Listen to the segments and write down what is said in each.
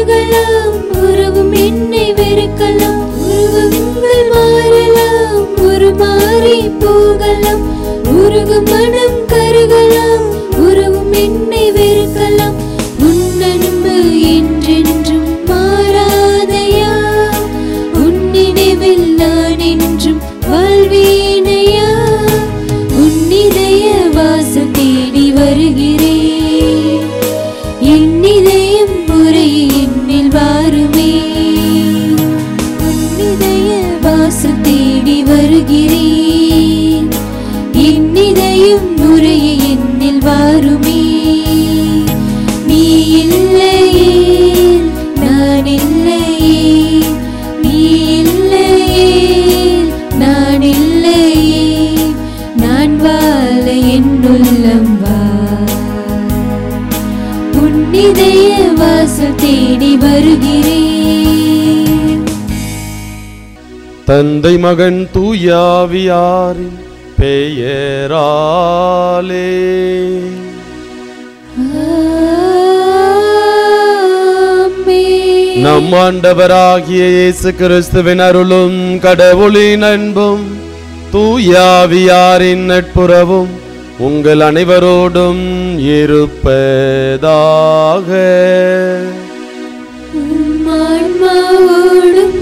கருகலாம் உருவும் என்னை வெறுக்கலாம் உருவங்கள் மாறலாம் உருமாறி போகலாம் உருகும் மனம் கருகலாம் உருவும் என்னை வெறுக்கலாம் உன்னன்பு என்றென்றும் மாறாதையா உன் நினைவில் நான் என்றும் வாழ்வேனையா உன் இதய வாசம் தேடி வருகிறேன் என் இதயம் முறை என்னில் வாருமே உன் இதய வாசம் தேடி வருகிறேன் என் இதயம் முறை என்னில் வாருமே நீ இல்லையே நான் இல்லையே நீ இல்லையே நான் இல்லையே நான் வாழ என் உள்ளம் வா உன் இதய வாசல் தேடி வருகிறேன் தந்தை மகன் தூயாவியாரின் பெயராலே ஆமென். நம் ஆண்டவராகிய இயேசு கிறிஸ்துவின் அருளும் கடவுளின் அன்பும் தூயாவியாரின் நட்புறவும் உங்கள் அனைவரோடும் இருப்பதாக உம் ஆன்மாவோடும்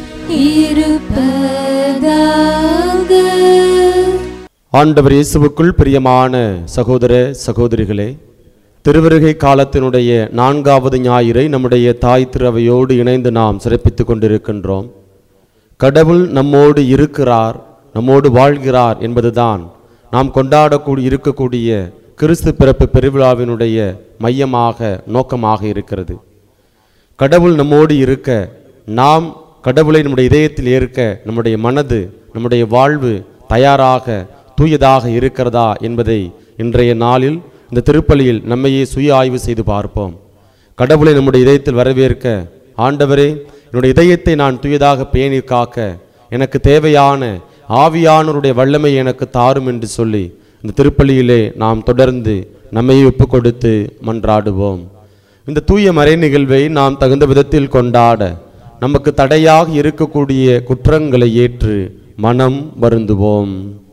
இருப்பதாக ஆண்டவர் இயேசுவுக்குள் பிரியமான சகோதர சகோதரிகளே திருவருகை காலத்தினுடைய நான்காவது ஞாயிறை நம்முடைய தாய் திருவையோடு இணைந்து நாம் சிறப்பித்துக் கொண்டிருக்கின்றோம் கடவுள் நம்மோடு இருக்கிறார் நம்மோடு வாழ்கிறார் என்பதுதான் நாம் கொண்டாடக்கூடிய இருக்கக்கூடிய கிறிஸ்து பிறப்பு பெருவிழாவினுடைய மையமாக நோக்கமாக இருக்கிறது கடவுள் நம்மோடு இருக்க நாம் கடவுளை நம்முடைய இதயத்தில் ஏற்க நம்முடைய மனது நம்முடைய வாழ்வு தயாராக தூயதாக இருக்கிறதா என்பதை இன்றைய நாளில் இந்த திருப்பலியில் நம்மையே சுய ஆய்வு செய்து பார்ப்போம் கடவுளை நம்முடைய இதயத்தில் வரவேற்க ஆண்டவரே என்னுடைய இதயத்தை நான் தூயதாக பேணி காக்க எனக்கு தேவையான ஆவியானவருடைய வல்லமை எனக்கு தாரும் என்று சொல்லி இந்த திருப்பலியிலே நாம் தொடர்ந்து நம்மையே ஒப்புக் கொடுத்து மன்றாடுவோம் இந்த தூய மறை நிகழ்வை நாம் தகுந்த விதத்தில் கொண்டாட நமக்கு தடையாக இருக்கக்கூடிய குற்றங்களை ஏற்று மனம் வருந்துவோம்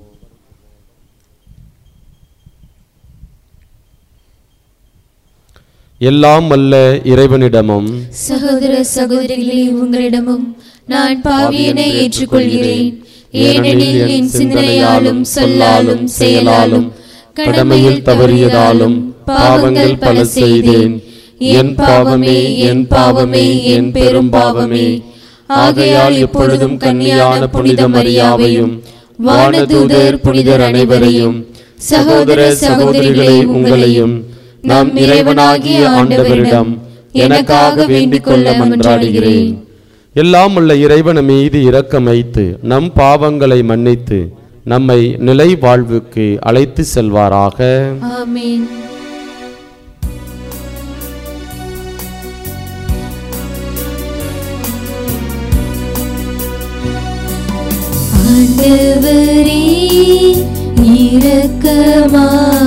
எல்லாம் வல்ல இறைவனிடமும் சகோதர சகோதரிகளே உங்களிடமும் நான் பாவியனை ஏற்றுக்கொள்கிறேன் ஏனெனில் என் சிந்தனையாலும் சொல்லாலும் செயலாலும் கடமையில் தவறியதாலும் பாவங்கள் பல செய்தேன் என் பாவமே என் பாவமே என் பெரும் பாவமே ஆகையால் எப்பொழுதும் கன்னியான புனித மரியாவையும் வானதூதர் புனிதர் அனைவரையும் சகோதர சகோதரிகளை உங்களையும் நம் இறைவனாகிய ஆண்டவரிடம் எனக்காக வேண்டிக் கொள்ள மன்றாடுகிறேன் எல்லாம் உள்ள இறைவன் மீது இரக்கம் வைத்து நம் பாவங்களை மன்னித்து நம்மை நிலை வாழ்வுக்கு அழைத்து செல்வாராக ஆமென் ஆண்டவரே இரக்கமாயிரும்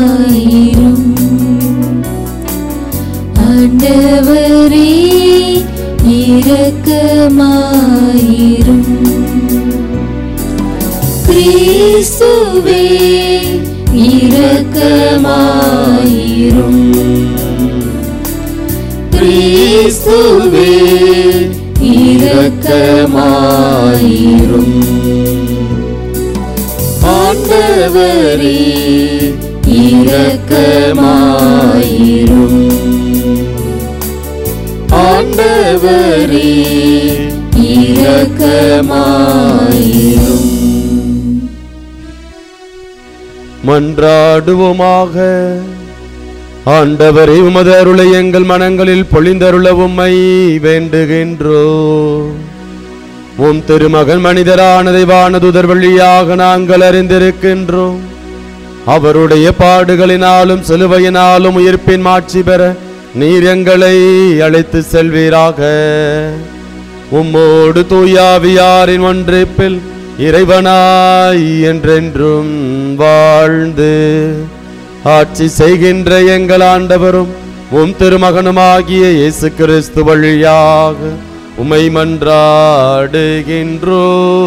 ஆண்டவரே இரக்கமாயிரும் கிறிஸ்துவே இரக்கமாயிரும் கிறிஸ்துவே இரக்கமாயிரும் ஆண்டவரே இரக்கமாயிரும் ஆண்டவரே இரக்கமாயிரும் மன்றாடுவோமாக ஆண்டவரே உமது அருளை எங்கள் மனங்களில் பொழிந்தருள உம்மை வேண்டுகின்றோ உம் திருமகன் மனிதரானதை வானதுதர் வழியாக நாங்கள் அறிந்திருக்கின்றோம் அவருடைய பாடுகளினாலும் சிலுவையினாலும் உயிர்ப்பின் மாட்சி பெற நீர் எங்களை அழைத்து செல்வீராக உம்மோடு தூயாவியாரின் ஒன்றிப்பில் இறைவனாய் என்றென்றும் வாழ்ந்து ஆட்சி செய்கின்ற எங்கள் ஆண்டவரும் உம் திருமகனுமாகிய இயேசு கிறிஸ்து வழியாக உமை மன்றாடுகின்றோ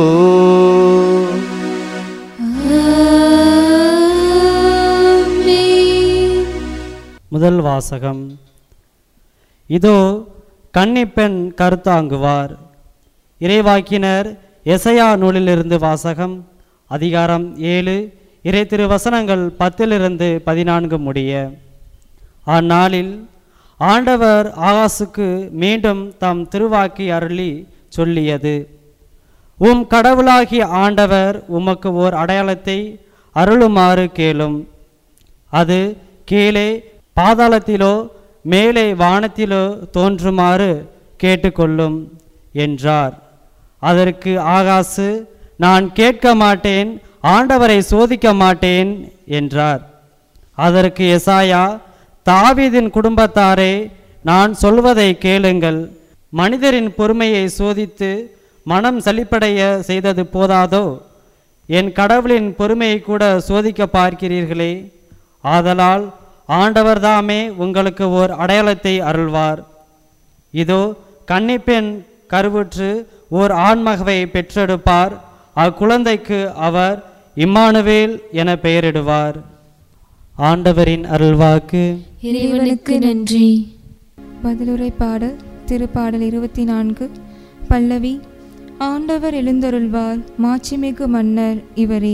முதல் வாசகம் இதோ கன்னிப்பெண் கருத்தாங்குவார் இறைவாக்கினர் எசையா நூலிலிருந்து வாசகம் அதிகாரம் ஏழு இறை திருவசனங்கள் பத்திலிருந்து பதினான்கு முடிய அந்நாளில் ஆண்டவர் ஆகாசுக்கு மீண்டும் தம் திருவாக்கி அருளி சொல்லியது உம் கடவுளாகிய ஆண்டவர் உமக்கு ஓர் அடையாளத்தை அருளுமாறு கேளும் அது கீழே பாதாளத்திலோ மேலே வானத்திலோ தோன்றுமாறு கேட்டுக்கொள்ளும் என்றார் அதற்கு ஆகாசு நான் கேட்க மாட்டேன் ஆண்டவரை சோதிக்க மாட்டேன் என்றார் அதற்கு எசாயா தாவீதின் குடும்பத்தாரே நான் சொல்வதை கேளுங்கள் மனிதரின் பொறுமையை சோதித்து மனம் சலிப்படைய செய்தது போதாதோ என் கடவுளின் பொறுமையை கூட சோதிக்க பார்க்கிறீர்களே ஆதலால் ஆண்டவர்தாமே உங்களுக்கு ஓர் அடையாளத்தை அருள்வார் இதோ கன்னிப்பெண் கருவுற்று ஓர் ஆண்மகவை பெற்றெடுப்பார் அக்குழந்தைக்கு அவர் இம்மானுவேல் என பெயரிடுவார் ஆண்டவரின் அருள்வாக்கு இறைவனுக்கு நன்றி பதிலுரை பாடல் திருப்பாடல் இருபத்தி நான்கு பல்லவி ஆண்டவர் எழுந்தருள்வார் மாட்சிமிகு மன்னர் இவரே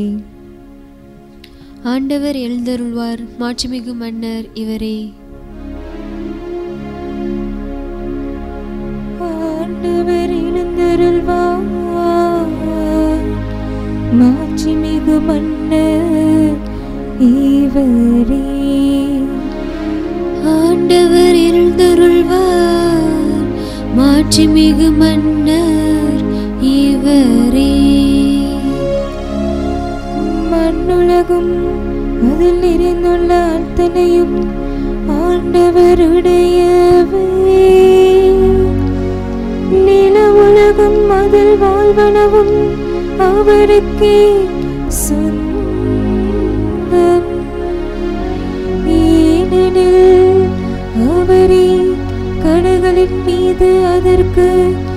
ஆண்டவர் எழுந்தருள்வார் மாட்சிமிகு மன்னர் இவரே ஆண்டவர் எழுந்தருள்வார் மாட்சிமிகு மன்னர் இவரே ஆண்டவர் எழுந்தருள்வார் மாட்சிமிகு மன்னர் இவரே மண்ணுலகும் அதில் நிறைந்துள்ள அத்தனையும் ஆண்டவருடையவே நில உலகம் அதில் வாழ்வனவும் அவருக்கே சொந்தம் ஏனெனில் அவரே கடல்களின் மீது அதற்கு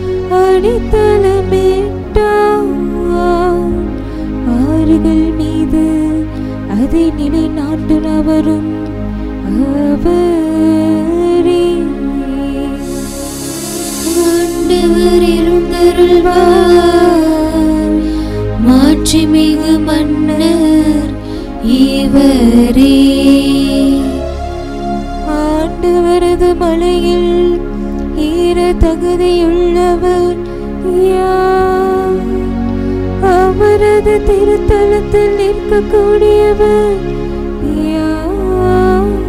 அடித்தளமிட்டார் ஆறுகள் மீது அதை நிலைநாட்டுனவரும் அவரே ஆண்டவர் எழுந்தருள்வார் மாட்சிமிகு மன்னர் இவரே ஆண்டவரது மலையில் ஈர தகுதியுள்ளவர் யார் அவரது திருத்தலத்தில் நிற்கக்கூடியவர் யார்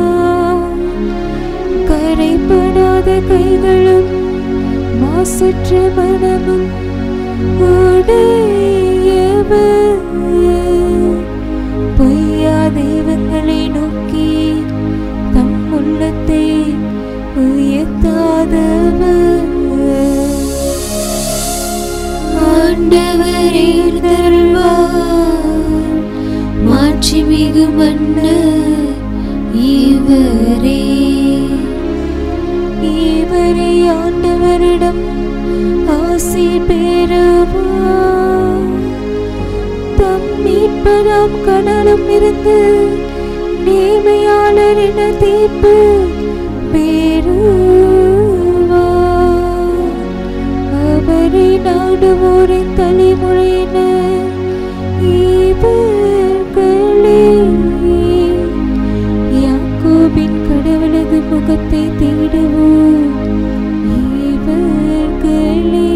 கரைப்படாத கைகளும் மாசற்ற மனமும் உடையவர் பொய்யா தெய்வங்களை நோக்கி தம் உள்ளத்தை உயர்த்தாதவர் ஆண்டவர் எழுந்தருள்வார் மாட்சிமிகு மன்னர் இவரே இவரே ஆண்டவரிடம் ஆசி பெறுவார் தம் மீட்பதாம் கடலும் இருந்து நேர்மையாளர் என தீர்ப்பு பெறுவார் அவரை நாடுவோரின் தலைமுறையினர் இவர்களே யாக்கோபின் கடவுளது முகத்தை தேடுவோம் இவர்களே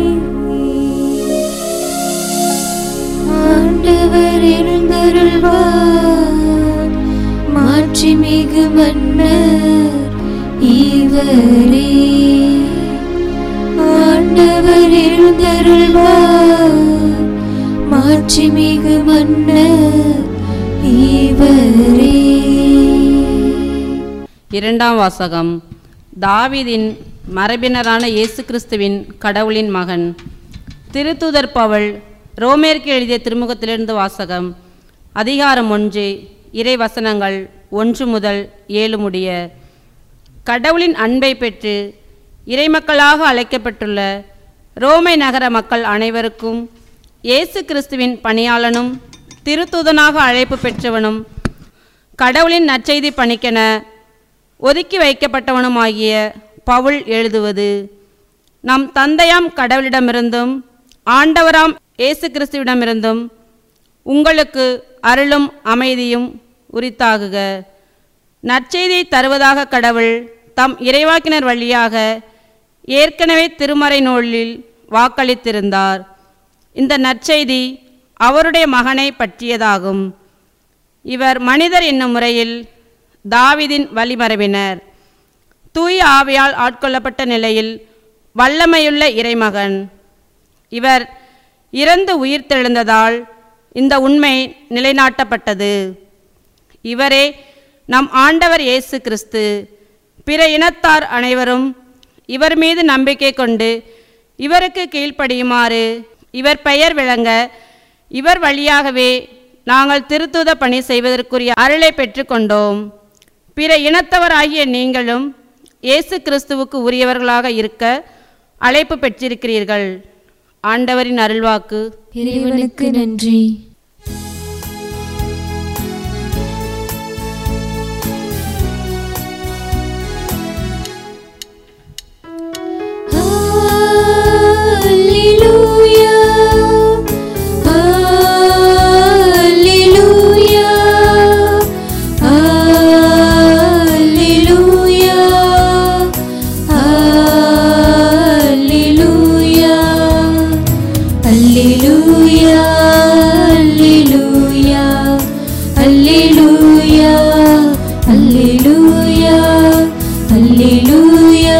ஆண்டவர் எழுந்தருள்வார் மாட்சிமிகு மன்னர் இவரே ஆண்டவர் எழுந்தருள்வார் மாட்சிமிகு மன்னர் இவரே இரண்டாம் வாசகம் தாவீதின் மரபினரான இயேசு கிறிஸ்துவின் கடவுளின் மகன் திருத்தூதர் பவுல் ரோமேற்கு எழுதிய திருமுகத்திலிருந்து வாசகம் அதிகாரம் ஒன்று இறை வசனங்கள் ஒன்று முதல் ஏழு முடிய கடவுளின் அன்பை பெற்று இறைமக்களாக அழைக்கப்பட்டுள்ள ரோமை நகர மக்கள் அனைவருக்கும் இயேசு கிறிஸ்துவின் பணியாளனும் திருத்தூதனாக அழைப்பு பெற்றவனும் கடவுளின் நற்செய்தி பணிக்கென ஒதுக்கி வைக்கப்பட்டவனுமாகிய பவுல் எழுதுவது நம் தந்தையாம் கடவுளிடமிருந்தும் ஆண்டவராம் இயேசு கிறிஸ்துவிடமிருந்தும் உங்களுக்கு அருளும் அமைதியும் உரித்தாகுக நற்செய்தியை தருவதாக கடவுள் தம் இறைவாக்கினர் வழியாக ஏற்கனவே திருமறை நூலில் வாக்களித்திருந்தார் இந்த நற்செய்தி அவருடைய மகனை பற்றியதாகும் இவர் மனிதர் என்னும் முறையில் தாவிதின் வழிமரபினர் தூய ஆவியால் ஆட்கொள்ளப்பட்ட நிலையில் வல்லமையுள்ள இறைமகன் இவர் இறந்து உயிர்த்தெழுந்ததால் இந்த உண்மை நிலைநாட்டப்பட்டது இவரே நம் ஆண்டவர் இயேசு கிறிஸ்து பிற இனத்தார் அனைவரும் இவர் மீது நம்பிக்கை கொண்டு இவருக்கு கீழ்ப்படியுமாறு இவர் பெயர் விளங்க இவர் வழியாகவே நாங்கள் திருத்துத பணி செய்வதற்குரிய அருளை பெற்றுக்கொண்டோம் பிற இனத்தவராகிய நீங்களும் இயேசு கிறிஸ்துவுக்கு உரியவர்களாக இருக்க அழைப்பு பெற்றிருக்கிறீர்கள் ஆண்டவரின் அருள்வாக்கு இறைவனுக்கு நன்றி Hallelujah. Hallelujah. Hallelujah. Hallelujah. Hallelujah. Hallelujah. Hallelujah. Hallelujah. Hallelujah.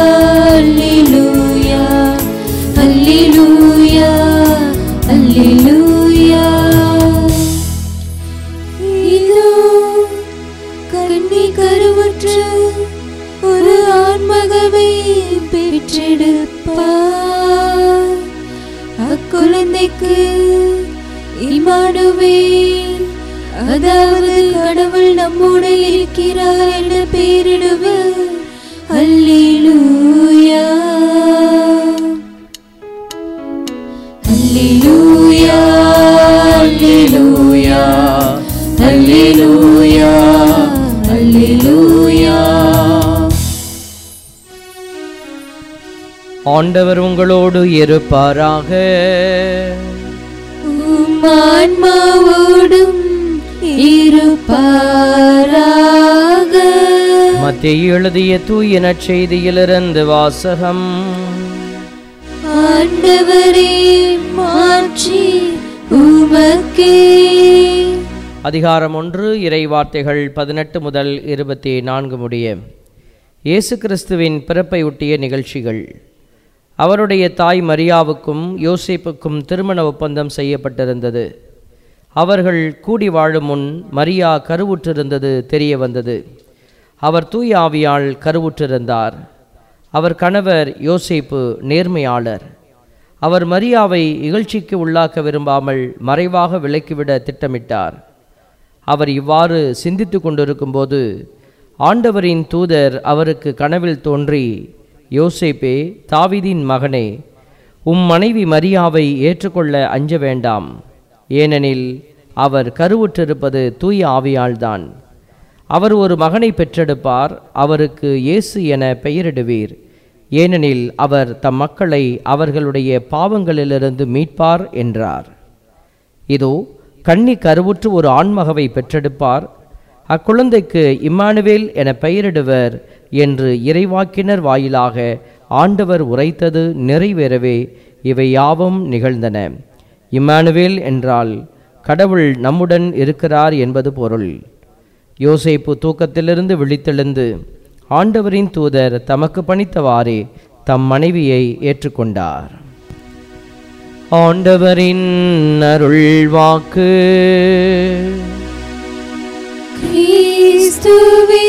Hallelujah. Hallelujah. Hallelujah. இதோ கண்ணி கருவுற்ற ஒரு ஆண்மகவை பெற்றெடுப்பார் அக்குழந்தைக்கு இமானுவேல் அதாவது கடவுள் நம்மோடு இருக்கிறார் என பெயரிடுவர் அல்லேலூயா அல்லேலூயா அல்லேலூயா அல்லேலூயா அல்லேலூயா ஆண்டவர் உங்களோடு இருப்பாராக உம் ஆன்மாவோடும் இருப்பாராக மத்திய எழுதிய தூய நற்செய்தியிலிருந்து வாசகம் ஆண்டவரே மாற்றி உமக்கே அதிகாரம் ஒன்று இறை வார்த்தைகள் பதினெட்டு முதல் இருபத்தி நான்கு முடிய இயேசு கிறிஸ்துவின் பிறப்பை ஒட்டிய நிகழ்ச்சிகள் அவருடைய தாய் மரியாவுக்கும் யோசேப்புக்கும் திருமண ஒப்பந்தம் செய்யப்பட்டிருந்தது அவர்கள் கூடி வாழும் முன் மரியா கருவுற்றிருந்தது தெரிய வந்தது அவர் தூய ஆவியால் கருவுற்றிருந்தார் அவர் கணவர் யோசேப்பு நேர்மையாளர் அவர் மரியாவை இகழ்ச்சிக்கு உள்ளாக்க விரும்பாமல் மறைவாக விலக்கிவிட திட்டமிட்டார் அவர் இவ்வாறு சிந்தித்து கொண்டிருக்கும்போது ஆண்டவரின் தூதர் அவருக்கு கனவில் தோன்றி யோசேப்பே தாவீதின் மகனே உம் மனைவி மரியாவை ஏற்றுக்கொள்ள அஞ்ச வேண்டாம் ஏனெனில் அவர் கருவுற்றிருப்பது தூய ஆவியால்தான் அவர் ஒரு மகனை பெற்றெடுப்பார் அவருக்கு இயேசு என பெயரிடுவீர் ஏனெனில் அவர் தம் மக்களை அவர்களுடைய பாவங்களிலிருந்து மீட்பார் என்றார் இதோ கன்னி கருவுற்று ஒரு ஆண்மகவை பெற்றெடுப்பார் அக்குழந்தைக்கு இம்மானுவேல் என பெயரிடுவர் என்று இறைவாக்கினர் வாயிலாக ஆண்டவர் உரைத்தது நிறைவேறவே இவை யாவும் நிகழ்ந்தன இம்மானுவேல் என்றால் கடவுள் நம்முடன் இருக்கிறார் என்பது பொருள் யோசேப்பு தூக்கத்திலிருந்து விழித்தெழுந்து ஆண்டவரின் தூதர் தமக்கு பணித்தவாறே தம் மனைவியை ஏற்றுக்கொண்டார் ஆண்டவரின் அருள் வாக்கு கிறிஸ்துவே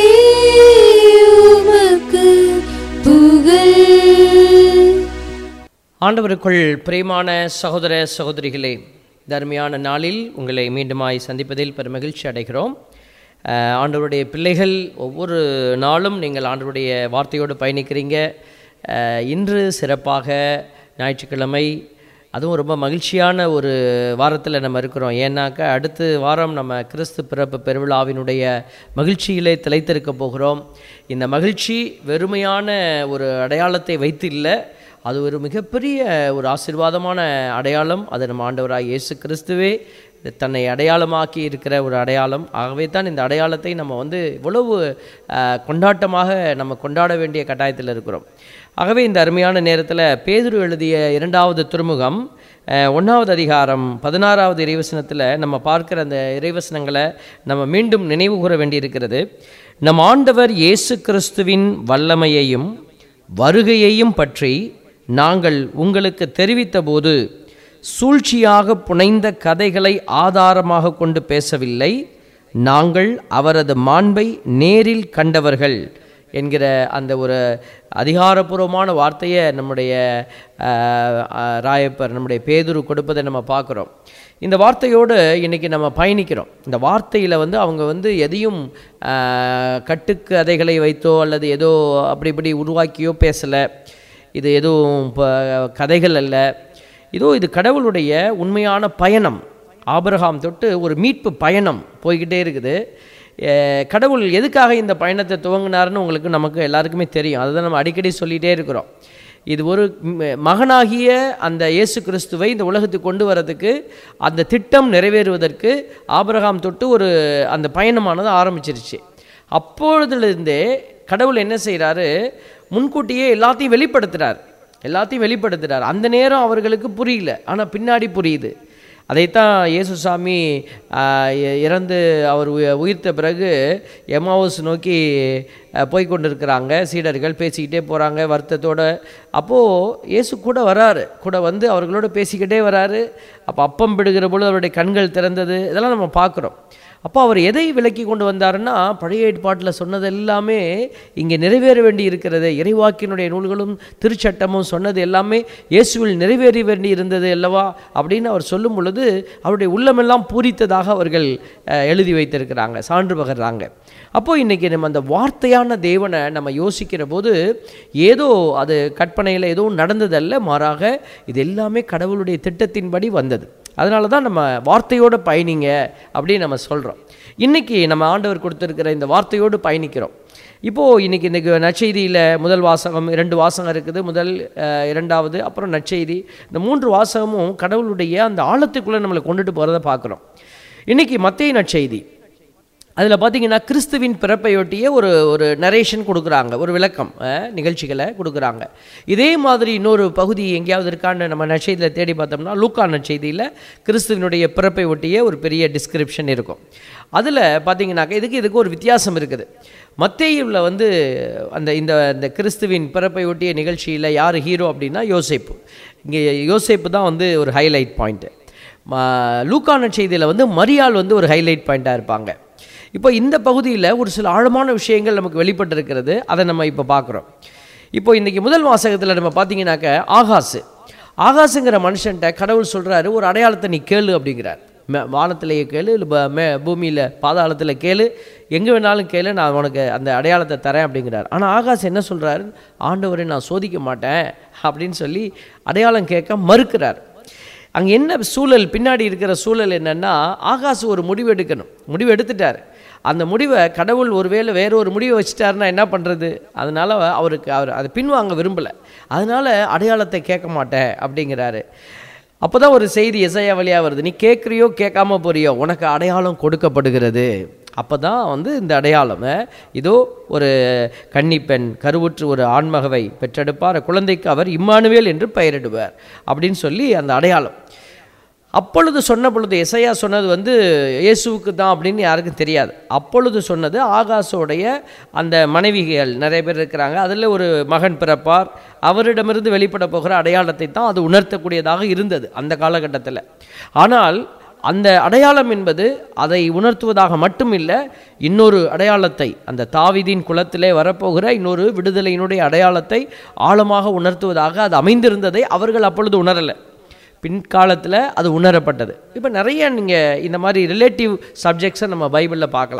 உமக்கு புகழ் ஆண்டவருக்குள் பிரியமான சகோதர சகோதரிகளே தர்மியான நாளில் உங்களை மீண்டுமாய் சந்திப்பதில் பெருமகிழ்ச்சி அடைகிறோம் அஹ், ஆண்டவருடைய பிள்ளைகள் ஒவ்வொரு நாளும் நீங்கள் ஆண்டவருடைய வார்த்தையோடு பயணிக்கிறீங்க அஹ், இன்று சிறப்பாக ஞாயிற்றுக்கிழமை அதுவும் ரொம்ப மகிழ்ச்சியான ஒரு வாரத்தில் நம்ம இருக்கிறோம் ஏன்னாக்கா அடுத்த வாரம் நம்ம கிறிஸ்து பிறப்பு பெருவிழாவினுடைய மகிழ்ச்சியிலே திளைத்திருக்க போகிறோம் இந்த மகிழ்ச்சி வெறுமையான ஒரு அடையாளத்தை வைத்து இல்லை அது ஒரு மிகப்பெரிய ஒரு ஆசீர்வாதமான அடையாளம் அது நம்ம ஆண்டவராக இயேசு கிறிஸ்துவே தன்னை அடையாளமாக்கி இருக்கிற ஒரு அடையாளம் ஆகவே தான் இந்த அடையாளத்தை நம்ம வந்து இவ்வளவு அஹ், கொண்டாட்டமாக நம்ம கொண்டாட வேண்டிய கட்டாயத்தில் இருக்கிறோம் ஆகவே இந்த அருமையான நேரத்தில் பேதுரு எழுதிய இரண்டாவது திருமுகம் அஹ், ஒன்றாவது அதிகாரம் பதினாறாவது இறைவசனத்தில் நம்ம பார்க்கிற அந்த இறைவசனங்களை நம்ம மீண்டும் நினைவு கூற வேண்டியிருக்கிறது நம் ஆண்டவர் இயேசு கிறிஸ்துவின் வல்லமையையும் வருகையையும் பற்றி நாங்கள் உங்களுக்கு தெரிவித்தபோது சூழ்ச்சியாக புனைந்த கதைகளை ஆதாரமாக கொண்டு பேசவில்லை நாங்கள் அவரது மாண்பை நேரில் கண்டவர்கள் என்கிற அந்த ஒரு அதிகாரப்பூர்வமான வார்த்தையை நம்முடைய அஹ், அஹ், ராயப்பர் நம்முடைய பேதுரு கொடுப்பதை நம்ம பார்க்குறோம் இந்த வார்த்தையோடு இன்றைக்கி நம்ம பயணிக்கிறோம் இந்த வார்த்தையில் வந்து அவங்க வந்து எதையும் அஹ், கட்டுக்கதைகளை வைத்தோ அல்லது ஏதோ அப்படி இப்படி உருவாக்கியோ பேசலை இது எதுவும் இப்போ கதைகள் அல்ல இதோ இது கடவுளுடைய உண்மையான பயணம் ஆபிரகாம் தொட்டு ஒரு மீட்பு பயணம் போய்கிட்டே இருக்குது அஹ் கடவுள் எதுக்காக இந்த பயணத்தை துவங்கினார்னு உங்களுக்கு நமக்கு எல்லாருக்குமே தெரியும் அதை நம்ம அடிக்கடி சொல்லிகிட்டே இருக்கிறோம் இது ஒரு ம், மகனாகிய அந்த இயேசு கிறிஸ்துவை இந்த உலகத்துக்கு கொண்டு வரதுக்கு அந்த திட்டம் நிறைவேறுவதற்கு ஆபிரகாம் தொட்டு ஒரு அந்த பயணமானது ஆரம்பிச்சிருச்சு அப்பொழுதுலேருந்தே கடவுள் என்ன செய்கிறாரு முன்கூட்டியே எல்லாத்தையும் வெளிப்படுத்துகிறார் எல்லாத்தையும் வெளிப்படுத்துகிறார் அந்த நேரம் அவர்களுக்கு புரியல ஆனால் பின்னாடி புரியுது அதைத்தான் இயேசுசாமி ஆஹ், இ- இறந்து அவர் உய- உயிர்த்த பிறகு எமாவுஸ் நோக்கி ஆஹ், போய் கொண்டிருக்கிறாங்க சீடர்கள் பேசிக்கிட்டே போகிறாங்க வருத்தத்தோட அப்போது இயேசு கூட வராரு கூட வந்து அவர்களோட பேசிக்கிட்டே வராரு அப்போ அப்பம் பிடுகிற பொழுது அவருடைய கண்கள் திறந்தது இதெல்லாம் நம்ம பார்க்குறோம் அப்போ அவர் எதை விலக்கி கொண்டு வந்தாருன்னா பழைய ஏற்பாட்டில் சொன்னது எல்லாமே இங்கே நிறைவேற வேண்டி இருக்கிறது இறைவாக்கினுடைய நூல்களும் திருச்சட்டமும் சொன்னது எல்லாமே இயேசுவில் நிறைவேறி வேண்டி இருந்தது அல்லவா அப்படின்னு அவர் சொல்லும் பொழுது அவருடைய உள்ளமெல்லாம் பூரித்ததாக அவர்கள் அஹ், எழுதி வைத்திருக்கிறாங்க சான்று பகர்றாங்க அப்போ இன்றைக்கி நம்ம அந்த வார்த்தையான தேவனை நம்ம யோசிக்கிற போது ஏதோ அது கற்பனையில் எதுவும் நடந்ததல்ல மாறாக இது எல்லாமே கடவுளுடைய திட்டத்தின்படி வந்தது அதனால தான் நம்ம வார்த்தையோடு பயணிங்க அப்படின்னு நம்ம சொல்கிறோம் இன்றைக்கி நம்ம ஆண்டவர் கொடுத்துருக்கிற இந்த வார்த்தையோடு பயணிக்கிறோம் இப்போது இன்றைக்கி இன்றைக்கி நற்செய்தியில் முதல் வாசகம் இரண்டு வாசகம் இருக்குது முதல் அஹ், இரண்டாவது அப்புறம் நற்செய்தி இந்த மூன்று வாசகமும் கடவுளுடைய அந்த ஆழத்துக்குள்ளே நம்மளை கொண்டுட்டு போகிறத பார்க்குறோம் இன்றைக்கி மத்திய நற்செய்தி அதில் பார்த்தீங்கன்னா கிறிஸ்துவின் பிறப்பையொட்டிய ஒரு ஒரு நரேஷன் கொடுக்குறாங்க ஒரு விளக்கம் அஹ், நிகழ்ச்சிகளை கொடுக்குறாங்க இதே மாதிரி இன்னொரு பகுதி எங்கேயாவது இருக்கான்னு நம்ம நற்செய்தியில் தேடி பார்த்தோம்னா லூக்கா நற்செய்தியில் கிறிஸ்துவினுடைய பிறப்பை ஒட்டிய ஒரு பெரிய டிஸ்கிரிப்ஷன் இருக்கும் அதில் பார்த்தீங்கன்னாக்க இதுக்கு இதுக்கு ஒரு வித்தியாசம் இருக்குது மத்தேயுவில் வந்து அந்த இந்த இந்த கிறிஸ்துவின் பிறப்பை ஒட்டிய நிகழ்ச்சியில் யார் ஹீரோ அப்படின்னா யோசேப்பு இங்கே யோசேப்பு தான் வந்து ஒரு ஹைலைட் பாயிண்ட்டு லூக்கான செய்தியில் வந்து மரியாள் வந்து ஒரு ஹைலைட் பாயிண்ட்டாக இருப்பாங்க இப்போ இந்த பகுதியில் ஒரு சில ஆழமான விஷயங்கள் நமக்கு வெளிப்பட்டிருக்கிறது அதை நம்ம இப்போ பார்க்குறோம் இப்போ இன்றைக்கி முதல் வாசகத்தில் நம்ம பார்த்தீங்கன்னாக்க ஆகாசு ஆகாசுங்கிற மனுஷன்ட்ட கடவுள் சொல்கிறாரு ஒரு அடையாளத்தை நீ கேளு அப்படிங்கிறார் மே வானத்திலேயே கேளு இல்லை ப- மே பூமியில் பாதாளத்தில் கேளு எங்கே வேணாலும் கேளு நான் உனக்கு அந்த அடையாளத்தை தரேன் அப்படிங்கிறார் ஆனால் ஆகாஷ் என்ன சொல்கிறாரு ஆண்டவரை நான் சோதிக்க மாட்டேன் அப்படின்னு சொல்லி அடையாளம் கேட்க மறுக்கிறார் அங்கே என்ன சூழல் பின்னாடி இருக்கிற சூழல் என்னன்னா ஆகாஷ் ஒரு முடிவு எடுக்கணும் முடிவு எடுத்துட்டார் அந்த முடிவை கடவுள் ஒருவேளை வேற ஒரு முடிவை வச்சுட்டாருன்னா என்ன பண்ணுறது அதனால அவருக்கு அவர் அதை பின்வாங்க விரும்பலை அதனால அடையாளத்தை கேட்க மாட்டேன் அப்படிங்கிறாரு அப்போ தான் ஒரு செய்தி எசையா வழியாக வருது நீ கேட்குறியோ கேட்காம போறியோ உனக்கு அடையாளம் கொடுக்கப்படுகிறது அப்போ தான் வந்து இந்த அடையாளம் அஹ், இதோ ஒரு கன்னிப்பெண் கருவுற்று ஒரு ஆண்மகவை பெற்றெடுப்பார் குழந்தைக்கு அவர் இம்மானுவேல் என்று பெயரிடுவார் அப்படின்னு சொல்லி அந்த அடையாளம் அப்பொழுது சொன்ன பொழுது எசையா சொன்னது வந்து இயேசுவுக்கு தான் அப்படின்னு யாருக்கும் தெரியாது அப்பொழுது சொன்னது ஆகாசோடைய அந்த மனைவிகள் நிறைய பேர் இருக்கிறாங்க அதில் ஒரு மகன் பிறப்பார் அவரிடமிருந்து வெளிப்பட போகிற அடையாளத்தை தான் அது உணர்த்தக்கூடியதாக இருந்தது அந்த காலகட்டத்தில் ஆனால் அந்த அடையாளம் என்பது அதை உணர்த்துவதாக மட்டுமில்லை இன்னொரு அடையாளத்தை அந்த தாவீதின் குலத்திலே வரப்போகிற இன்னொரு விடுதலையினுடைய அடையாளத்தை ஆழமாக உணர்த்துவதாக அது அமைந்திருந்ததை அவர்கள் அப்பொழுது உணரலை பின்காலத்தில் அது உணரப்பட்டது இப்போ நிறைய நீங்கள் இந்த மாதிரி ரிலேட்டிவ் சப்ஜெக்ட்ஸை நம்ம பைபிளில் பார்க்கலாம்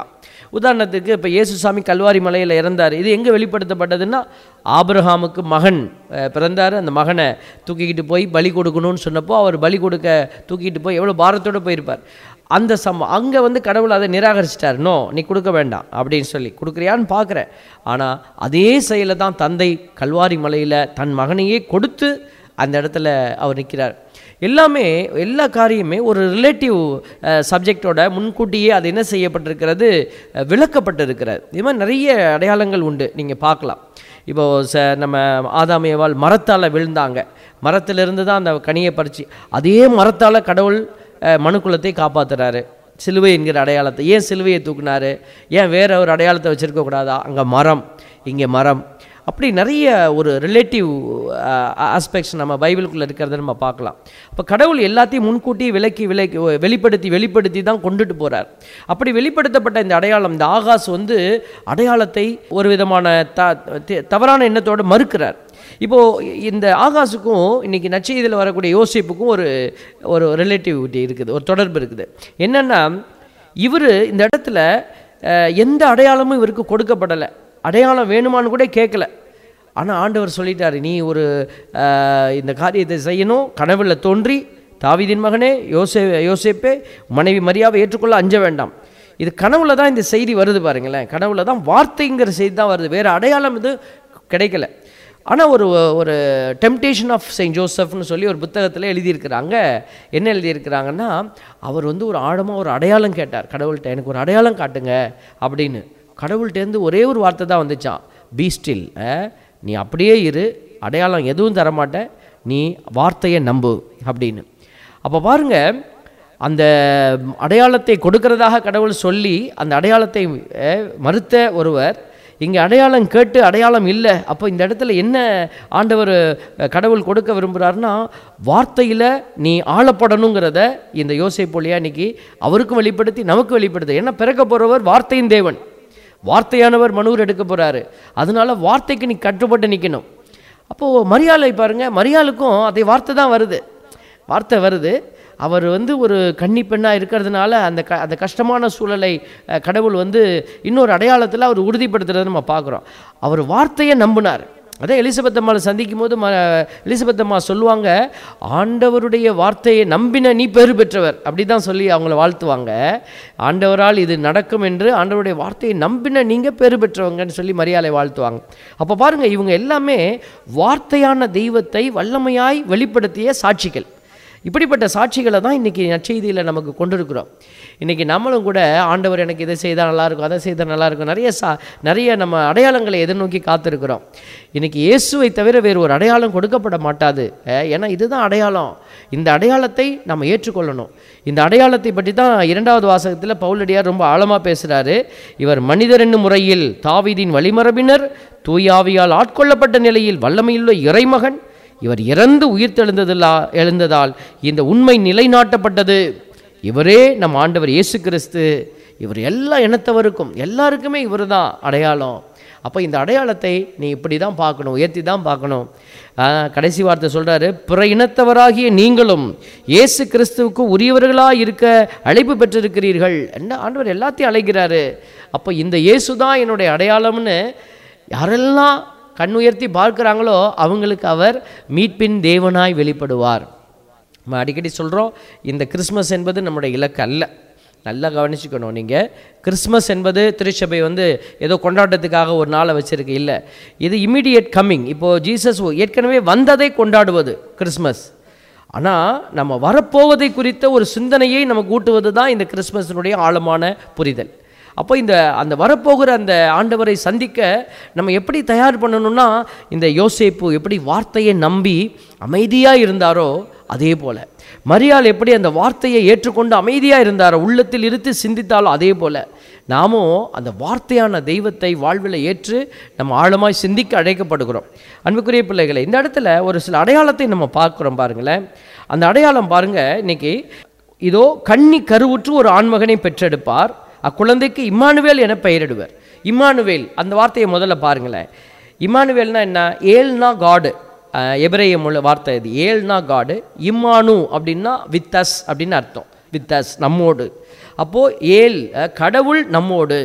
உதாரணத்துக்கு இப்போ இயேசுசாமி கல்வாரி மலையில் இறந்தார் இது எங்கே வெளிப்படுத்தப்பட்டதுன்னா ஆபிரகாமுக்கு மகன் அஹ், பிறந்தார் அந்த மகனை தூக்கிக்கிட்டு போய் பலி கொடுக்கணும்னு சொன்னப்போ அவர் பலி கொடுக்க தூக்கிட்டு போய் எவ்வளோ பாரத்தோடு போயிருப்பார் அந்த சம் அங்கே வந்து கடவுள் அதை நிராகரிச்சிட்டார் நோ நீ கொடுக்க வேண்டாம் அப்படின்னு சொல்லி கொடுக்குறியான்னு பார்க்குறேன் ஆனால் அதே செயலை தான் தந்தை கல்வாரி மலையில் தன் மகனையே கொடுத்து அந்த இடத்துல அவர் நிற்கிறார் எல்லாமே எல்லா காரியமே ஒரு ரிலேட்டிவ் சப்ஜெக்டோட முன்கூட்டியே அது என்ன செய்யப்பட்டிருக்கிறது அஹ், விளக்கப்பட்டிருக்கிறது இது மாதிரி நிறைய அடையாளங்கள் உண்டு நீங்கள் பார்க்கலாம் இப்போ ச நம்ம ஆதாமியவாள் மரத்தால் விழுந்தாங்க மரத்திலிருந்து தான் அந்த கனியை பறிச்சு அதே மரத்தால் கடவுள் அஹ், மனுக்குலத்தை காப்பாத்துறாரு சிலுவை என்கிற அடையாளத்தை ஏன் சிலுவையை தூக்குனாரு ஏன் வேற ஒரு அடையாளத்தை வச்சிருக்க கூடாதா அங்கே மரம் இங்கே மரம் அப்படி நிறைய ஒரு ரிலேட்டிவ் ஆஸ்பெக்ட்ஸ் நம்ம பைபிளுக்குள்ளே இருக்கிறத நம்ம பார்க்கலாம் அப்போ கடவுள் எல்லாத்தையும் முன்கூட்டி விலக்கி விலக்கி வெளிப்படுத்தி வெளிப்படுத்தி தான் கொண்டுட்டு போகிறார் அப்படி வெளிப்படுத்தப்பட்ட இந்த அடையாளம் இந்த ஆகாஸ் வந்து அடையாளத்தை ஒரு விதமான த தி- தவறான எண்ணத்தோடு மறுக்கிறார் இப்போது இந்த ஆகாஸுக்கும் இன்னைக்கு நச்செய்தியில் வரக்கூடிய யோசிப்புக்கும் ஒரு ஒரு ரிலேட்டிவிட்டி இருக்குது ஒரு தொடர்பு இருக்குது என்னென்னா இவர் இந்த இடத்துல அஹ், எந்த அடையாளமும் இவருக்கு கொடுக்கப்படலை அடையாளம் வேணுமான்னு கூட கேட்கல ஆனால் ஆண்டவர் சொல்லிட்டாரு நீ ஒரு அஹ், இந்த காரியத்தை செய்யணும் கனவுல தோன்றி தாவீதின் மகனே யோசே யோசேப்பே மனைவி மரியாவை ஏற்றுக்கொள்ள அஞ்ச வேண்டாம் இது கனவுல தான் இந்த செய்தி வருது பாருங்களேன் கனவுல தான் வார்த்தைங்கிற செய்தி தான் வருது வேறு அடையாளம் இது கிடைக்கல ஆனால் ஒரு ஒரு டெம்டேஷன் ஆஃப் செயின்ட் ஜோசப்னு சொல்லி ஒரு புத்தகத்தில் எழுதியிருக்கிறாங்க என்ன எழுதியிருக்கிறாங்கன்னா அவர் வந்து ஒரு ஆழமாக ஒரு அடையாளம் கேட்டார் கடவுள்கிட்ட எனக்கு ஒரு அடையாளம் காட்டுங்க அப்படின்னு கடவுள்கிட்டேருந்து ஒரே ஒரு வார்த்தை தான் வந்துச்சான் பி ஸ்டில் நீ அப்படியே இரு அடையாளம் எதுவும் தரமாட்டேன் நீ வார்த்தையை நம்பு அப்படின்னு அப்போ பாருங்க அந்த அடையாளத்தை கொடுக்கறதாக கடவுள் சொல்லி அந்த அடையாளத்தை அஹ், மறுத்த ஒருவர் இங்கே அடையாளம் கேட்டு அடையாளம் இல்லை அப்போ இந்த இடத்துல என்ன ஆண்டவர் அஹ், கடவுள் கொடுக்க விரும்புகிறாருன்னா வார்த்தையில் நீ ஆளப்படணுங்கிறத இந்த யோசைப்பொழியா இன்னைக்கு அவருக்கும் வெளிப்படுத்தி நமக்கு வெளிப்படுத்து ஏன்னா பிறக்க போகிறவர் வார்த்தையின் தேவன் வார்த்தையானவர் மனுவர் எடுக்க போகிறாரு அதனால வார்த்தைக்கு நீ கட்டுப்பட்டு நிற்கணும் அப்போது மரியாதை பாருங்க மரியாளுக்கும் அதே வார்த்தை தான் வருது வார்த்தை வருது அவர் வந்து ஒரு கன்னி பெண்ணாக இருக்கிறதுனால அந்த க அந்த கஷ்டமான சூழலை அஹ், கடவுள் வந்து இன்னொரு அடையாளத்தில் அவர் உறுதிப்படுத்துறதை நம்ம பார்க்குறோம் அவர் வார்த்தையை நம்பினார் அதே எலிசபெத் அம்மாவை சந்திக்கும் போது ம எலிசபெத் அம்மா சொல்லுவாங்க ஆண்டவருடைய வார்த்தையை நம்பின நீ பெரு பெற்றவர் அப்படி தான் சொல்லி அவங்கள வாழ்த்துவாங்க ஆண்டவரால் இது நடக்கும் என்று ஆண்டவருடைய வார்த்தையை நம்பின நீங்கள் பெரு பெற்றவங்கன்னு சொல்லி மரியாதை வாழ்த்துவாங்க அப்போ பாருங்கள் இவங்க எல்லாமே வார்த்தையான தெய்வத்தை வல்லமையாய் வெளிப்படுத்திய சாட்சிகள் இப்படிப்பட்ட சாட்சிகளை தான் இன்றைக்கி நற்செய்தியில் நமக்கு கொண்டிருக்கிறோம் இன்றைக்கி நம்மளும் கூட ஆண்டவர் எனக்கு இதை செய்தால் நல்லாயிருக்கும் அதை செய்தால் நல்லாயிருக்கும் நிறைய சா நிறைய நம்ம அடையாளங்களை எதிர்நோக்கி காத்திருக்கிறோம் இன்றைக்கி இயேசுவை தவிர வேறு ஒரு அடையாளம் கொடுக்கப்பட மாட்டாது அஹ், ஏன்னா இதுதான் அடையாளம் இந்த அடையாளத்தை நம்ம ஏற்றுக்கொள்ளணும் இந்த அடையாளத்தை பற்றி தான் இரண்டாவது வாசகத்தில் பவுலடியார் ரொம்ப ஆழமாக பேசுகிறாரு இவர் மனிதர் என்னும் முறையில் தாவீதின் வழிமரபினர் தூயாவியால் ஆட்கொள்ளப்பட்ட நிலையில் வல்லமையுள்ள இறைமகன் இவர் இறந்து உயிர்த்தெழுந்ததில்லா எழுந்ததால் இந்த உண்மை நிலைநாட்டப்பட்டது இவரே நம் ஆண்டவர் இயேசு கிறிஸ்து இவர் எல்லா இனத்தவருக்கும் எல்லாருக்குமே இவர் தான் அடையாளம் அப்போ இந்த அடையாளத்தை நீ இப்படி தான் பார்க்கணும் உயர்த்தி தான் பார்க்கணும் ஆ, கடைசி வார்த்தை சொல்கிறாரு பிற இனத்தவராகிய நீங்களும் இயேசு கிறிஸ்துவுக்கு உரியவர்களாக இருக்க அழைப்பு பெற்றிருக்கிறீர்கள் என்ன ஆண்டவர் எல்லாத்தையும் அழைக்கிறாரு அப்போ இந்த இயேசு தான் என்னுடைய அடையாளம்னு யாரெல்லாம் கண் உயர்த்தி பார்க்குறாங்களோ அவங்களுக்கு அவர் மீட்பின் தேவனாய் வெளிப்படுவார் நம்ம அடிக்கடி சொல்கிறோம் இந்த கிறிஸ்மஸ் என்பது நம்முடைய இலக்கு அல்ல நல்லா கவனிச்சுக்கணும் நீங்கள் கிறிஸ்மஸ் என்பது திருச்சபை வந்து ஏதோ கொண்டாட்டத்துக்காக ஒரு நாளை வச்சிருக்கு இல்லை இது இம்மிடியேட் கம்மிங் இப்போது ஜீசஸ் ஏற்கனவே வந்ததை கொண்டாடுவது கிறிஸ்மஸ் ஆனால் நம்ம வரப்போவதை குறித்த ஒரு சிந்தனையை நமக்கு ஊட்டுவது தான் இந்த கிறிஸ்மஸினுடைய ஆழமான புரிதல் அப்போ இந்த அந்த வரப்போகிற அந்த ஆண்டவரை சந்திக்க நம்ம எப்படி தயார் பண்ணணும்னா இந்த யோசேப்பு எப்படி வார்த்தையை நம்பி அமைதியாக இருந்தாரோ அதே போல் மரியாள் எப்படி அந்த வார்த்தையை ஏற்றுக்கொண்டு அமைதியாக இருந்தாரோ உள்ளத்தில் இருத்து சிந்தித்தாலோ அதே போல் நாமும் அந்த வார்த்தையான தெய்வத்தை வாழ்வில் ஏற்று நம்ம ஆழமாய் சிந்திக்க அழைக்கப்படுகிறோம் அன்புக்குரிய பிள்ளைகளை இந்த இடத்துல ஒரு சில அடையாளத்தை நம்ம பார்க்குறோம் பாருங்களேன் அந்த அடையாளம் பாருங்க இன்னைக்கு இதோ கன்னி கருவுற்று ஒரு ஆண்மகனை பெற்றெடுப்பார் அக்குழந்தைக்கு இம்மானுவேல் என பெயரிடுவர் இம்மானுவேல் அந்த வார்த்தையை முதல்ல பாருங்களேன் இம்மானுவேல்னா என்ன ஏல்னா காடு எபிரேய மொழி வார்த்தை இது ஏல்னா காடு இம்மானு அப்படின்னா வித்தஸ் அப்படின்னு அர்த்தம் வித்தஸ் நம்மோடு அப்போது ஏல் அஹ், கடவுள் நம்மோடு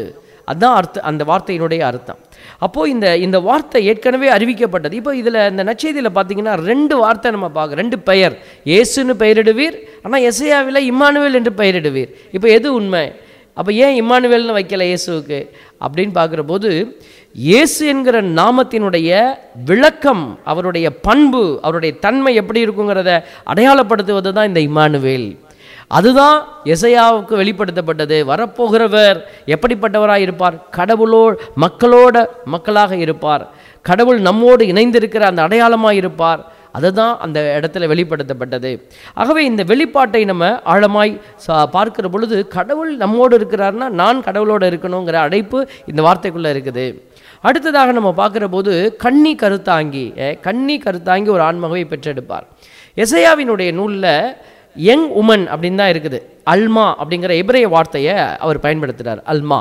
அதுதான் அர்த்த அந்த வார்த்தையினுடைய அர்த்தம் அப்போது இந்த இந்த வார்த்தை ஏற்கனவே அறிவிக்கப்பட்டது இப்போ இதில் இந்த நற்செய்தியில் பார்த்தீங்கன்னா ரெண்டு வார்த்தை நம்ம பார்க்க ரெண்டு பெயர் இயேசுன்னு பெயரிடுவீர் ஆனால் எசையாவில் இம்மானுவேல் என்று பெயரிடுவீர் இப்போ எது உண்மை அப்போ ஏன் இம்மானுவேல்னு வைக்கல இயேசுவுக்கு அப்படின்னு பார்க்குற போது இயேசு என்கிற நாமத்தினுடைய விளக்கம் அவருடைய பண்பு அவருடைய தன்மை எப்படி இருக்குங்கிறத அடையாளப்படுத்துவது தான் இந்த இம்மானுவேல் அதுதான் எசையாவுக்கு வெளிப்படுத்தப்பட்டது வரப்போகிறவர் எப்படிப்பட்டவராக இருப்பார் கடவுளோ மக்களோட மக்களாக இருப்பார் கடவுள் நம்மோடு இணைந்திருக்கிற அந்த அடையாளமாக இருப்பார் அதுதான் அந்த இடத்துல வெளிப்படுத்தப்பட்டது ஆகவே இந்த வெளிப்பாட்டை நம்ம ஆழமாய் சா- பார்க்கிற பொழுது கடவுள் நம்மோடு இருக்கிறார்னா நான் கடவுளோடு இருக்கணுங்கிற அழைப்பு இந்த வார்த்தைக்குள்ளே இருக்குது அடுத்ததாக நம்ம பார்க்குற போது கன்னி கருத்தாங்கி அஹ், கன்னி கருத்தாங்கி ஒரு ஆண்மகவை பெற்றெடுப்பார் எசையாவினுடைய நூலில் யங் உமன் அப்படின்னு தான் இருக்குது அல்மா அப்படிங்கிற எபிரேய வார்த்தையை அவர் பயன்படுத்துகிறார் அல்மா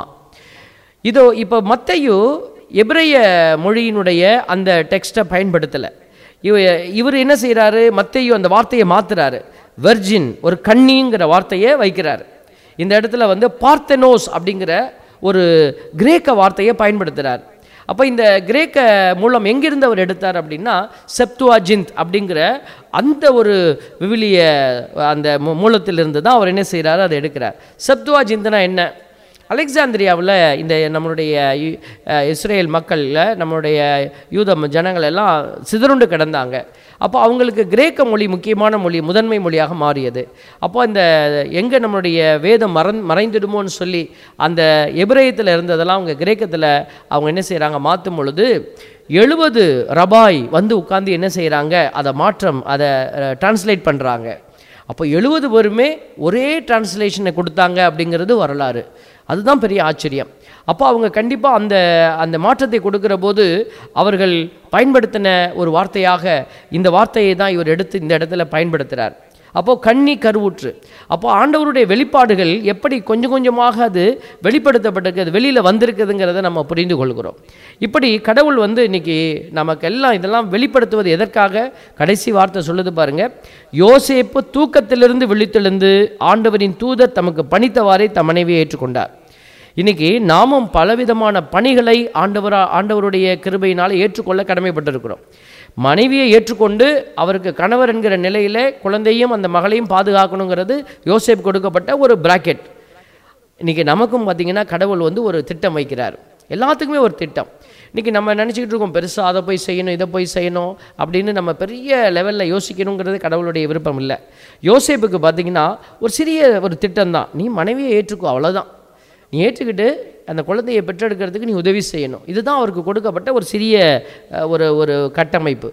இதோ இப்போ மத்தையு எபிரேய மொழியினுடைய அந்த டெக்ஸ்ட்டை பயன்படுத்தலை இவ இவர் என்ன செய்கிறாரு மத்தையு அந்த வார்த்தையை மாத்துறாரு வெர்ஜின் ஒரு கன்னிங்கிற வார்த்தையை வைக்கிறார் இந்த இடத்துல வந்து பார்த்தெனோஸ் அப்படிங்கிற ஒரு கிரேக்க வார்த்தையை பயன்படுத்துகிறார் அப்போ இந்த கிரேக்க மூலம் எங்கிருந்து அவர் எடுத்தார் அப்படின்னா செப்துவாஜிந்த் அப்படிங்கிற அந்த ஒரு விவிலிய அந்த மூ- மூலத்திலிருந்து தான் அவர் என்ன செய்கிறாரு அதை எடுக்கிறார் செப்துவாஜிந்த்னா என்ன அலெக்சாந்திரியாவில் இந்த நம்மளுடைய இ- அஹ் இஸ்ரேல் மக்களில் நம்மளுடைய யூத ம- ஜனங்கள் எல்லாம் சிதறுண்டு கிடந்தாங்க அப்போ அவங்களுக்கு கிரேக்க மொழி முக்கியமான மொழி முதன்மை மொழியாக மாறியது அப்போ அந்த எங்கே நம்மளுடைய வேதம் மறந் மறைந்துடுமோன்னு சொல்லி அந்த எபிரேயத்தில் இருந்ததெல்லாம் அவங்க கிரேக்கத்தில் அவங்க என்ன செய்கிறாங்க மாற்றும் பொழுது எழுபது ரபாய் வந்து உட்கார்ந்து என்ன செய்கிறாங்க அதை மாற்றம் அதை டிரான்ஸ்லேட் பண்ணுறாங்க அப்போ எழுபது பேருமே ஒரே டிரான்ஸ்லேஷனை கொடுத்தாங்க அப்படிங்கிறது வரலாறு அதுதான் பெரிய ஆச்சரியம் அப்போ அவங்க கண்டிப்பாக அந்த அந்த மாற்றத்தை கொடுக்கிற போது அவர்கள் பயன்படுத்தின ஒரு வார்த்தையாக இந்த வார்த்தையை தான் இவர் எடுத்து இந்த இடத்துல பயன்படுத்துகிறார் அப்போது கன்னி கருவுற்று அப்போ ஆண்டவருடைய வெளிப்பாடுகள் எப்படி கொஞ்சம் கொஞ்சமாக அது வெளிப்படுத்தப்பட்டிருக்கு அது வெளியில் வந்திருக்குதுங்கிறத நம்ம புரிந்து கொள்கிறோம் இப்படி கடவுள் வந்து இன்னைக்கு நமக்கு எல்லாம் இதெல்லாம் வெளிப்படுத்துவது எதற்காக கடைசி வார்த்தை சொல்லுது பாருங்க யோசேப்பு தூக்கத்திலிருந்து விழித்தெழுந்து ஆண்டவரின் தூதர் தமக்கு பணித்தவாறே தம் மனைவியை ஏற்றுக்கொண்டார் இன்னைக்கு நாமும் பலவிதமான பணிகளை ஆண்டவரா ஆண்டவருடைய கிருபையினால் ஏற்றுக்கொள்ள கடமைப்பட்டிருக்கிறோம் மனைவியை ஏற்றுக்கொண்டு அவருக்கு கணவர் என்கிற நிலையில குழந்தையும் அந்த மகளையும் பாதுகாக்கணுங்கிறது யோசேப் கொடுக்கப்பட்ட ஒரு பிராக்கெட் இன்னைக்கு நமக்கும் பார்த்தீங்கன்னா கடவுள் வந்து ஒரு திட்டம் வைக்கிறார் எல்லாத்துக்குமே ஒரு திட்டம் இன்னைக்கு நம்ம நினச்சிக்கிட்டு இருக்கோம் பெருசாக அதை போய் செய்யணும் இதை போய் செய்யணும் அப்படின்னு நம்ம பெரிய லெவலில் யோசிக்கணுங்கிறது கடவுளுடைய விருப்பம் இல்லை யோசேப்புக்கு பார்த்தீங்கன்னா ஒரு சிறிய ஒரு திட்டம் தான் நீ மனைவியை ஏற்றுக்கோ அவ்வளோதான் நீ ஏற்றுக்கிட்டு அந்த குழந்தையை பெற்றெடுக்கிறதுக்கு நீ உதவி செய்யணும் இதுதான் அவருக்கு கொடுக்கப்பட்ட ஒரு சிறிய அஹ், ஒரு ஒரு கட்டமைப்பு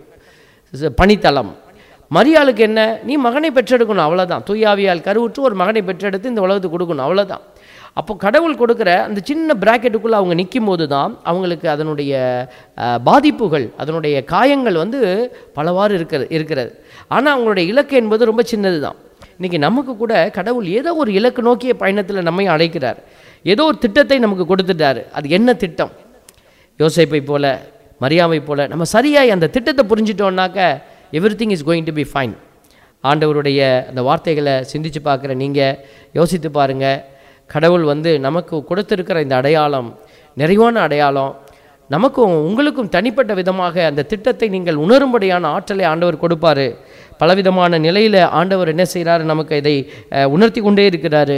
ச- பணித்தளம் மரியாளுக்கு என்ன நீ மகனை பெற்றெடுக்கணும் அவ்வளோதான் தூயாவியால் கருவுற்று ஒரு மகனை பெற்றெடுத்து இந்த உலகத்துக்கு கொடுக்கணும் அவ்வளோதான் அப்போ கடவுள் கொடுக்குற அந்த சின்ன பிராக்கெட்டுக்குள்ளே அவங்க நிற்கும் போது தான் அவங்களுக்கு அதனுடைய அஹ், பாதிப்புகள் அதனுடைய காயங்கள் வந்து பலவாறு இருக்கிறது இருக்கிறது ஆனால் அவங்களுடைய இலக்கு என்பது ரொம்ப சின்னது தான் இன்றைக்கி நமக்கு கூட கடவுள் ஏதோ ஒரு இலக்கு நோக்கிய பயணத்தில் நம்மை அழைக்கிறார் ஏதோ ஒரு திட்டத்தை நமக்கு கொடுத்துட்டாரு அது என்ன திட்டம் யோசேப்பை போல மரியாவை போல நம்ம சரியாய் அந்த திட்டத்தை புரிஞ்சிட்டோம்னாக்க everything is going to be fine ஆண்டவருடைய அந்த வார்த்தைகளை சிந்திச்சு பார்க்குற நீங்கள் யோசித்து பாருங்கள் கடவுள் வந்து நமக்கு கொடுத்திருக்கிற இந்த அடையாளம் நிறைவான அடையாளம் நமக்கும் உங்களுக்கும் தனிப்பட்ட விதமாக அந்த திட்டத்தை நீங்கள் உணரும்படியான ஆற்றலை ஆண்டவர் கொடுப்பாரு பலவிதமான நிலையில் ஆண்டவர் என்ன செய்கிறாரு நமக்கு இதை அஹ், உணர்த்தி கொண்டே இருக்கிறாரு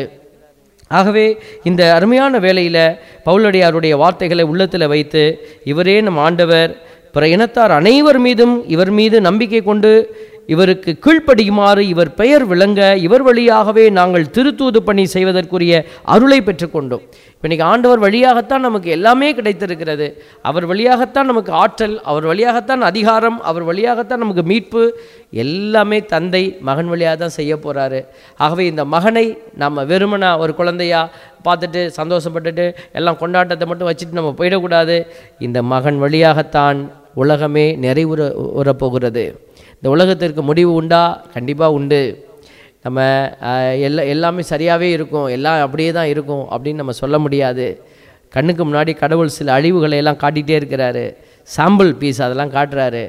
ஆகவே இந்த அருமையான வேளையில் பவுலடியாருடைய வார்த்தைகளை உள்ளத்தில் வைத்து இவரே நம் ஆண்டவர் பிற இனத்தார் அனைவர் மீதும் இவர் மீது நம்பிக்கை கொண்டு இவருக்கு கீழ்ப்படியுமாறு இவர் பெயர் விளங்க இவர் வழியாகவே நாங்கள் திருத்தூது பணி செய்வதற்குரிய அருளை பெற்றுக்கொண்டோம் இப்போ இன்னைக்கு ஆண்டவர் வழியாகத்தான் நமக்கு எல்லாமே கிடைத்திருக்கிறது அவர் வழியாகத்தான் நமக்கு ஆற்றல் அவர் வழியாகத்தான் அதிகாரம் அவர் வழியாகத்தான் நமக்கு மீட்பு எல்லாமே தந்தை மகன் வழியாக தான் செய்ய போகிறாரு ஆகவே இந்த மகனை நம்ம வெறுமனா ஒரு குழந்தையா பார்த்துட்டு சந்தோஷப்பட்டுட்டு எல்லாம் கொண்டாட்டத்தை மட்டும் வச்சுட்டு நம்ம போயிடக்கூடாது இந்த மகன் வழியாகத்தான் உலகமே நிறைவுற உறப்போகிறது இந்த உலகத்திற்கு முடிவு உண்டா கண்டிப்பாக உண்டு நம்ம ஆஹ், எல்லா எல்லாமே சரியாகவே இருக்கும் எல்லாம் அப்படியே தான் இருக்கும் அப்படின்னு நம்ம சொல்ல முடியாது கண்ணுக்கு முன்னாடி கடவுள் சில அழிவுகளை எல்லாம் காட்டிகிட்டே இருக்கிறாரு சாம்பிள் பீஸ் அதெல்லாம் காட்டுறாரு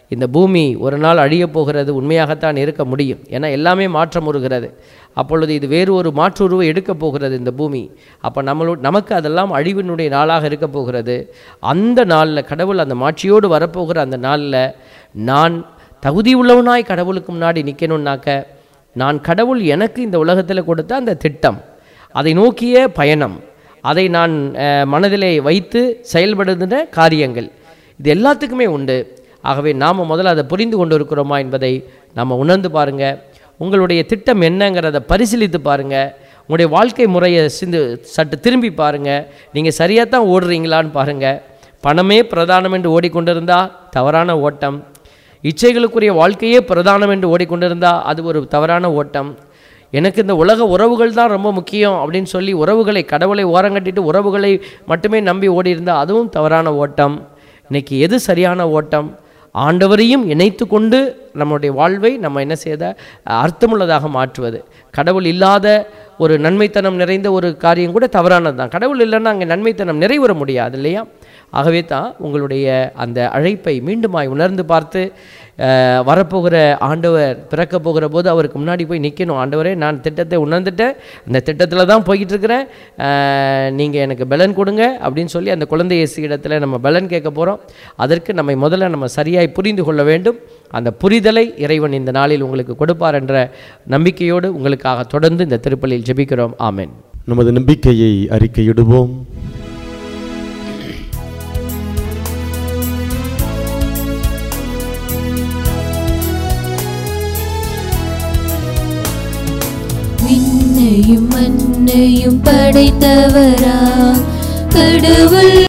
இந்த பூமி ஒரு நாள் அழியப் போகிறது உண்மையாகத்தான் இருக்க முடியும் ஏன்னா எல்லாமே மாற்றம் வருகிறது அப்பொழுது இது வேறு ஒரு மாற்றுருவை எடுக்கப் போகிறது இந்த பூமி அப்போ நம்மளோ நமக்கு அதெல்லாம் அழிவினுடைய நாளாக இருக்க போகிறது அந்த நாளில் கடவுள் அந்த மாட்சியோடு வரப்போகிற அந்த நாளில் நான் தகுதி உள்ளவனாய் கடவுளுக்கு முன்னாடி நிற்கணுன்னாக்க நான் கடவுள் எனக்கு இந்த உலகத்தில் கொடுத்த அந்த திட்டம் அதை நோக்கிய பயணம் அதை நான் அஹ், மனதிலே வைத்து செயல்படுகின்ற காரியங்கள் இது எல்லாத்துக்குமே உண்டு ஆகவே நாம் முதல்ல அதை புரிந்து கொண்டு இருக்கிறோமா என்பதை நாம் உணர்ந்து பாருங்கள் உங்களுடைய திட்டம் என்னங்கிறத பரிசீலித்து பாருங்கள் உங்களுடைய வாழ்க்கை முறையை சிந்து சற்று திரும்பி பாருங்கள் நீங்கள் சரியாக தான் ஓடுறீங்களான்னு பாருங்கள் பணமே பிரதானம் என்று ஓடிக்கொண்டிருந்தா தவறான ஓட்டம் இச்சைகளுக்குரிய வாழ்க்கையே பிரதானம் என்று ஓடிக்கொண்டிருந்தா அது ஒரு தவறான ஓட்டம் எனக்கு இந்த உலக உறவுகள் தான் ரொம்ப முக்கியம் அப்படின்னு சொல்லி உறவுகளை கடவுளை ஓரங்கட்டிட்டு உறவுகளை மட்டுமே நம்பி ஓடி இருந்தால் அதுவும் தவறான ஓட்டம் இன்னைக்கு எது சரியான ஓட்டம் ஆண்டவரையும் இணைத்து கொண்டு நம்முடைய வாழ்வை நம்ம என்ன செய்த அர்த்தமுள்ளதாக மாற்றுவது கடவுள் இல்லாத ஒரு நன்மைத்தனம் நிறைந்த ஒரு காரியம் கூட தவறானது தான் கடவுள் இல்லைன்னா அங்கே நன்மைத்தனம் நிறைவேற முடியாது இல்லையா ஆகவே தான் உங்களுடைய அந்த அழைப்பை மீண்டுமாய் உணர்ந்து பார்த்து அஹ், வரப்போகிற ஆண்டவர் பிறக்க போகிற போது அவருக்கு முன்னாடி போய் நிற்கணும் ஆண்டவரே நான் திட்டத்தை உணர்ந்துட்டேன் அந்த திட்டத்தில் தான் போய்கிட்டு இருக்கிறேன் நீங்கள் எனக்கு பலன் கொடுங்க அப்படின்னு சொல்லி அந்த குழந்தை இயேசு இடத்துல நம்ம பலன் கேட்க போகிறோம் அதற்கு நம்மை முதல்ல நம்ம சரியாய் புரிந்து கொள்ள வேண்டும் அந்த புரிதலை இறைவன் இந்த நாளில் உங்களுக்கு கொடுப்பார் என்ற நம்பிக்கையோடு உங்களுக்காக தொடர்ந்து இந்த திருப்பலியில் ஜெபிக்கிறோம் ஆமென் நமது நம்பிக்கையை அறிக்கையிடுவோம் விண்ணையும் மண்ணையும் படைத்தவரா கடவுள்